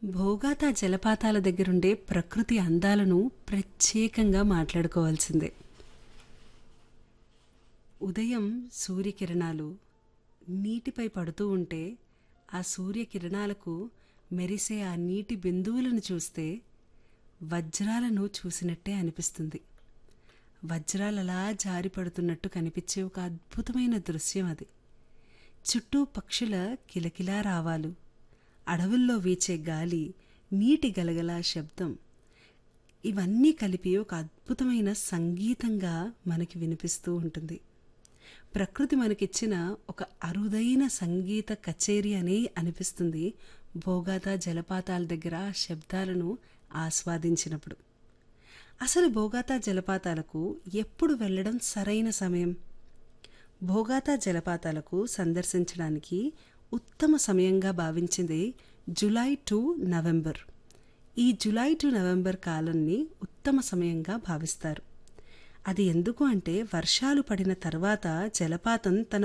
భోగాత జలపాతాల దగ్గరుండే ప్రకృతి అందాలను ప్రత్యేకంగా మాట్లాడుకోవాల్సిందే ఉదయం సూర్యకిరణాలు నీటిపై పడుతూ ఉంటే ఆ సూర్యకిరణాలకు మెరిసే ఆ నీటి బిందువులను చూస్తే వజ్రాలను చూసినట్టే అనిపిస్తుంది వజ్రాలలా జారిపడుతున్నట్టు కనిపించే ఒక అద్భుతమైన దృశ్యం అది చుట్టూ పక్షుల కిలకిలా రావాలు అడవుల్లో వీచే గాలి నీటి గలగల శబ్దం ఇవన్నీ కలిపి ఒక అద్భుతమైన సంగీతంగా మనకి వినిపిస్తూ ఉంటుంది ప్రకృతి మనకిచ్చిన ఒక అరుదైన సంగీత కచేరీ అని అనిపిస్తుంది భోగాత జలపాతాల దగ్గర ఆ శబ్దాలను ఆస్వాదించినప్పుడు అసలు భోగాత జలపాతాలకు ఎప్పుడు వెళ్ళడం సరైన సమయం భోగాత జలపాతాలకు సందర్శించడానికి ఉత్తమ సమయంగా భావించింది జులై టు నవంబర్ ఈ జులై టు నవంబర్ కాలాన్ని ఉత్తమ సమయంగా భావిస్తారు అది ఎందుకు అంటే వర్షాలు పడిన తర్వాత జలపాతం తన